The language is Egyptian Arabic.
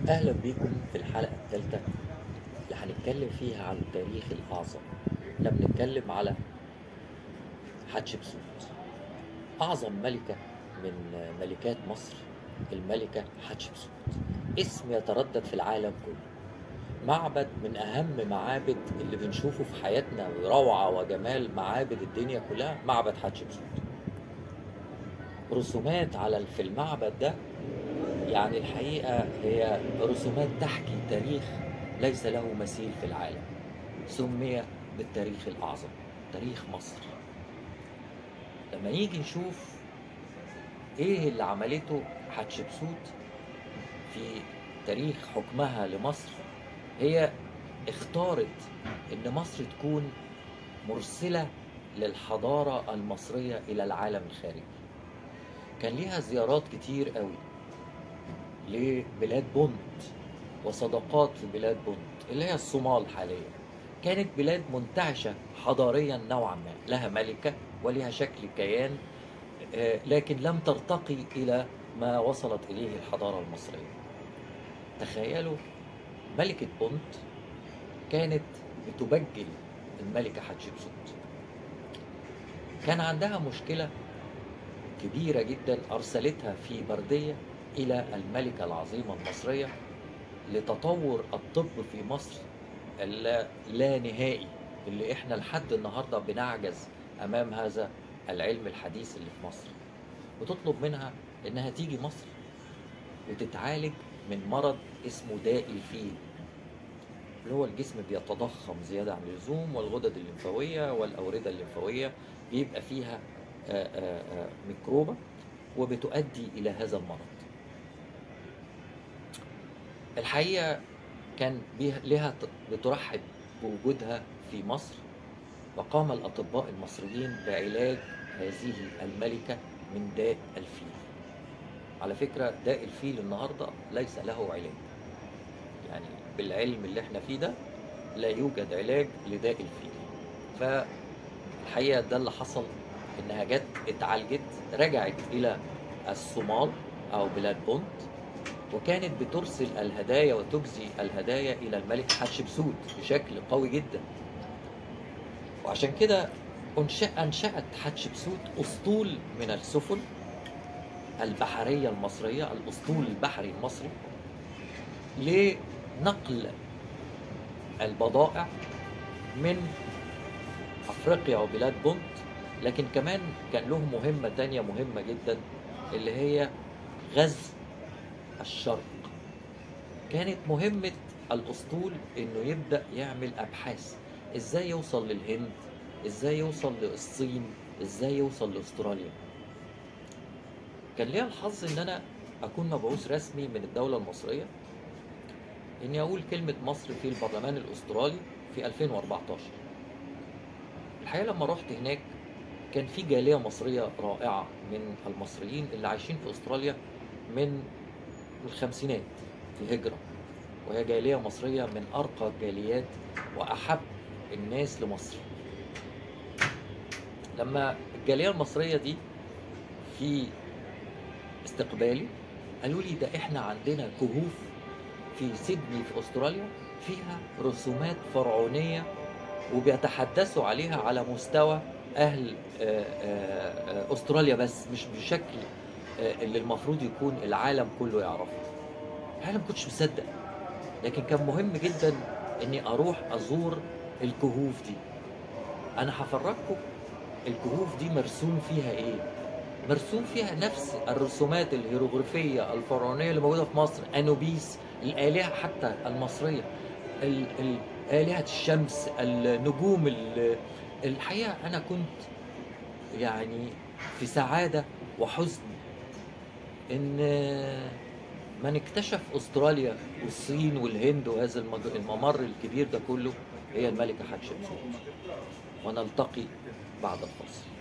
أهلا بيكم في الحلقة الثالثة اللي هنتكلم فيها عن التاريخ الأعظم احنا بنتكلم على حتشبسوت أعظم ملكة من ملكات مصر الملكة حتشبسوت اسم يتردد في العالم كله معبد من أهم معابد اللي بنشوفه في حياتنا وروعة وجمال معابد الدنيا كلها معبد حتشبسوت رسومات على في المعبد ده يعني الحقيقة هي رسومات تحكي تاريخ ليس له مثيل في العالم سمي بالتاريخ الأعظم تاريخ مصر لما نيجي نشوف ايه اللي عملته حتشبسوت في تاريخ حكمها لمصر هي اختارت ان مصر تكون مرسلة للحضارة المصرية إلى العالم الخارجي كان ليها زيارات كتير قوي لبلاد بونت وصداقات في بلاد بونت اللي هي الصومال حاليا كانت بلاد منتعشة حضاريا نوعا ما لها ملكة ولها شكل كيان آه، لكن لم ترتقي إلى ما وصلت إليه الحضارة المصرية تخيلوا ملكة بونت كانت بتبجل الملكة حتشبسوت كان عندها مشكلة كبيرة جدا أرسلتها في بردية إلى الملكة العظيمة المصرية لتطور الطب في مصر اللا لا نهائي اللي احنا لحد النهاردة بنعجز أمام هذا العلم الحديث اللي في مصر وتطلب منها إنها تيجي مصر وتتعالج من مرض اسمه داء الفيل اللي هو الجسم بيتضخم زيادة عن اللزوم والغدد الليمفاوية والأوردة الليمفاوية بيبقى فيها آه، آه، آه، ميكروبة وبتؤدي إلى هذا المرض الحقيقة كان بيها لها ت- بترحب بوجودها في مصر وقام الأطباء المصريين بعلاج هذه الملكة من داء الفيل على فكرة داء الفيل النهاردة ليس له علاج يعني بالعلم اللي احنا فيه ده لا يوجد علاج لداء الفيل فالحقيقة ده اللي حصل انها جت اتعالجت رجعت الى الصومال او بلاد بونت وكانت بترسل الهدايا وتجزي الهدايا الى الملك حتشبسوت بشكل قوي جدا وعشان كده أنشأ انشأت حتشبسوت اسطول من السفن البحرية المصرية الاسطول البحري المصري لنقل البضائع من افريقيا وبلاد بونت لكن كمان كان لهم مهمة تانية مهمة جدا اللي هي غزو الشرق كانت مهمة الأسطول إنه يبدأ يعمل أبحاث إزاي يوصل للهند إزاي يوصل للصين إزاي يوصل لأستراليا كان ليا الحظ إن أنا أكون مبعوث رسمي من الدولة المصرية إني أقول كلمة مصر في البرلمان الأسترالي في 2014 الحقيقة لما رحت هناك كان في جالية مصرية رائعة من المصريين اللي عايشين في أستراليا من الخمسينات في هجرة وهي جالية مصرية من أرقى الجاليات وأحب الناس لمصر لما الجالية المصرية دي في استقبالي قالوا لي ده احنا عندنا كهوف في سيدني في استراليا فيها رسومات فرعونية وبيتحدثوا عليها على مستوى اهل آه، آه، آه، استراليا بس مش بشكل آه، اللي المفروض يكون العالم كله يعرفه انا ما كنتش مصدق لكن كان مهم جدا اني اروح ازور الكهوف دي انا هفرجكم الكهوف دي مرسوم فيها ايه مرسوم فيها نفس الرسومات الهيروغليفية الفرعونية اللي موجودة في مصر أنوبيس الآلهة حتى المصرية ال- ال- آلهة الشمس النجوم ال- الحقيقة أنا كنت يعني في سعادة وحزن إن من اكتشف أستراليا والصين والهند وهذا المج- الممر الكبير ده كله هي الملكة حتشبسوت ونلتقي بعد الفاصل